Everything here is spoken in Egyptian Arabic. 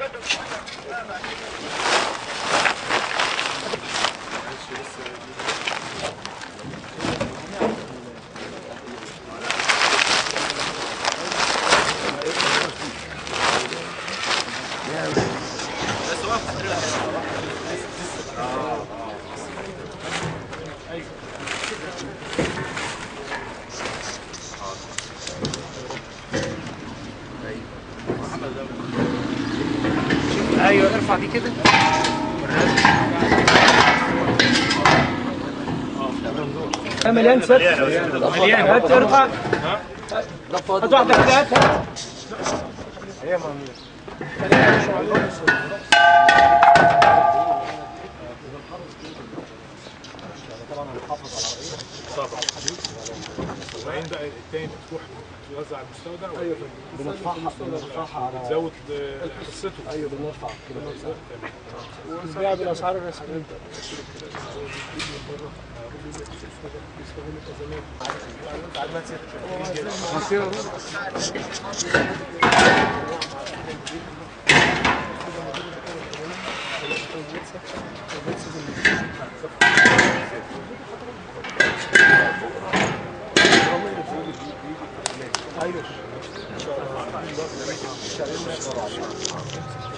ايوه ارفع دي كده مليان ست مليان هات ارفع هات واحده كده هات هات وبعدين بقى التاني بتروح توزع على المستودع ايوه بنرفعها بنرفعها على تزود حصته ايوه بنرفع كده بيع بالاسعار الرسميه ايوه